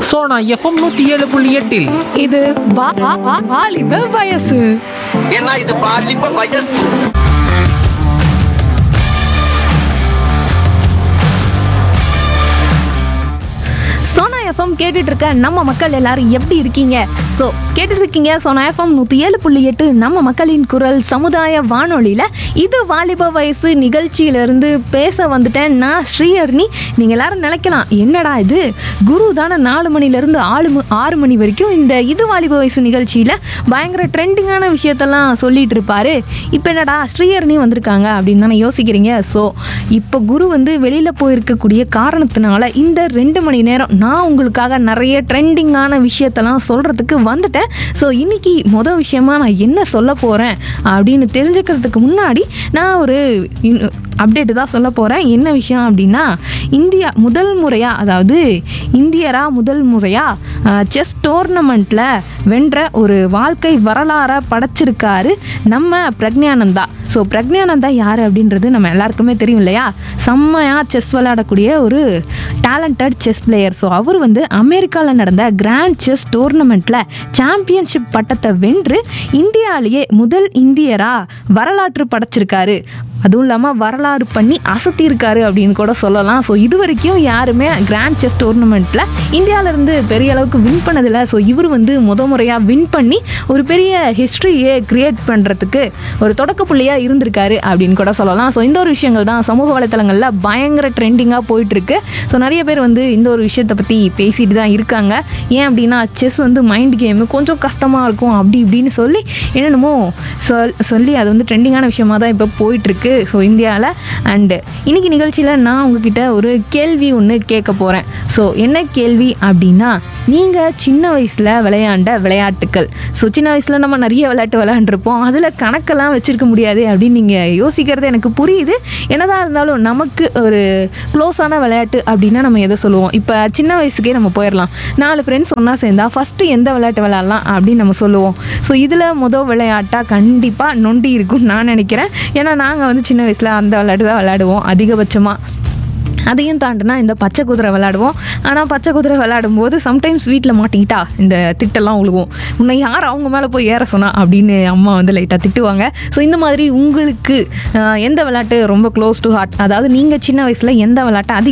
Sona FM நூத்தி ஏழு புள்ளி எட்டில் இது வா- வா- வா- வாலிப வயசு ஏன்னா இது பாலிப்ப வயசு சோனா எஃப்எம் கேட்டுட்டு இருக்க நம்ம மக்கள் எல்லாரும் எப்படி இருக்கீங்க ஸோ கேட்டுட்டு இருக்கீங்க சோனா எஃப்எம் நூற்றி ஏழு புள்ளி எட்டு நம்ம மக்களின் குரல் சமுதாய வானொலியில் இது வாலிப வயசு நிகழ்ச்சியிலிருந்து பேச வந்துட்டேன் நான் ஸ்ரீஹர்னி நீங்கள் எல்லாரும் நினைக்கலாம் என்னடா இது குரு தானே நாலு மணிலேருந்து ஆறு ம- ஆறு மணி வரைக்கும் இந்த இது வாலிப வயசு நிகழ்ச்சியில் பயங்கர ட்ரெண்டிங்கான விஷயத்தெல்லாம் சொல்லிட்டு இருப்பாரு இப்போ என்னடா ஸ்ரீஹர்னி வந்திருக்காங்க அப்படின்னு தானே யோசிக்கிறீங்க ஸோ இப்போ குரு வந்து வெளியில் போயிருக்கக்கூடிய காரணத்தினால இந்த ரெண்டு மணி நேரம் நான் உங்களுக்காக நிறைய ட்ரெண்டிங்கான விஷயத்தெல்லாம் சொல்கிறதுக்கு வந்துட்டேன் ஸோ இன்னைக்கு மொதல் விஷயமா நான் என்ன சொல்ல போகிறேன் அப்படின்னு தெரிஞ்சுக்கிறதுக்கு முன்னாடி நான் ஒரு அப்டேட்டு தான் சொல்ல போகிறேன் என்ன விஷயம் அப்படின்னா இந்தியா முதல் முறையாக அதாவது இந்தியரா முதல் முறையாக செஸ் டோர்னமெண்ட்டில் வென்ற ஒரு வாழ்க்கை வரலாறை படைச்சிருக்காரு நம்ம பிரக்ஞானந்தா ஸோ பிரக்ஞானந்தா யார் அப்படின்றது நம்ம எல்லாருக்குமே தெரியும் இல்லையா செம்மையாக செஸ் விளையாடக்கூடிய ஒரு டேலண்டட் செஸ் பிளேயர் ஸோ அவர் வந்து அமெரிக்காவில் நடந்த கிராண்ட் செஸ் டோர்னமெண்ட்டில் சாம்பியன்ஷிப் பட்டத்தை வென்று இந்தியாவிலேயே முதல் இந்தியராக வரலாற்று படைச்சிருக்காரு அதுவும் இல்லாமல் வரலாறு பண்ணி அசத்தியிருக்காரு அப்படின்னு கூட சொல்லலாம் ஸோ இது வரைக்கும் யாருமே கிராண்ட் செஸ் டோர்னமெண்ட்டில் இந்தியாவிலேருந்து பெரிய அளவுக்கு வின் பண்ணதில்லை ஸோ இவர் வந்து முத முறையாக வின் பண்ணி ஒரு பெரிய ஹிஸ்ட்ரியே கிரியேட் பண்ணுறதுக்கு ஒரு தொடக்க புள்ளியாக இருந்திருக்காரு அப்படின்னு கூட சொல்லலாம் ஸோ இந்த ஒரு விஷயங்கள் தான் சமூக வலைத்தளங்களில் பயங்கர ட்ரெண்டிங்காக போயிட்டுருக்கு ஸோ நிறைய பேர் வந்து இந்த ஒரு விஷயத்தை பற்றி பேசிட்டு தான் இருக்காங்க ஏன் அப்படின்னா செஸ் வந்து மைண்ட் கேமு கொஞ்சம் கஷ்டமாக இருக்கும் அப்படி இப்படின்னு சொல்லி என்னென்னமோ சொல் சொல்லி அது வந்து ட்ரெண்டிங்கான விஷயமா தான் இப்போ போயிட்டுருக்கு ஸோ இந்தியாவில் அண்டு இன்னைக்கு நிகழ்ச்சியில் நான் உங்ககிட்ட ஒரு கேள்வி ஒன்று கேட்க போகிறேன் ஸோ என்ன கேள்வி அப்படின்னா நீங்கள் சின்ன வயசில் விளையாண்ட விளையாட்டுக்கள் ஸோ சின்ன வயசில் நம்ம நிறைய விளையாட்டு விளையாண்டுருப்போம் அதில் கணக்கெல்லாம் வச்சுருக்க முடியாது அப்படின்னு நீங்கள் யோசிக்கிறது எனக்கு புரியுது என்னதான் இருந்தாலும் நமக்கு ஒரு க்ளோஸான விளையாட்டு அப்படின்னா நம்ம எதை சொல்லுவோம் இப்போ சின்ன வயசுக்கே நம்ம போயிடலாம் நாலு ஃப்ரெண்ட்ஸ் ஒன்றா சேர்ந்தா ஃபஸ்ட்டு எந்த விளையாட்டு விளையாடலாம் அப்படின்னு நம்ம சொல்லுவோம் ஸோ இதில் மொதல் விளையாட்டாக கண்டிப்பாக நொண்டி இருக்கும்னு நான் நினைக்கிறேன் ஏன்னா நாங்கள் வந்து சின்ன வயசில் அந்த விளையாட்டு தான் விளையாடுவோம் அதிகபட்சமாக அதையும் தாண்டினா இந்த பச்சை குதிரை விளையாடுவோம் ஆனால் பச்சை குதிரை விளையாடும் போது சம்டைம்ஸ் வீட்டில் மாட்டிக்கிட்டா இந்த திட்டெல்லாம் உழுவும் உன்னை யார் அவங்க மேலே போய் ஏற சொன்னா அப்படின்னு அம்மா வந்து லைட்டாக திட்டுவாங்க ஸோ இந்த மாதிரி உங்களுக்கு ஆஹ், எந்த விளையாட்டு ரொம்ப க்ளோஸ் டு ஹார்ட் அதாவது நீங்கள் சின்ன வயசில் எந்த விளையாட்டை அதிக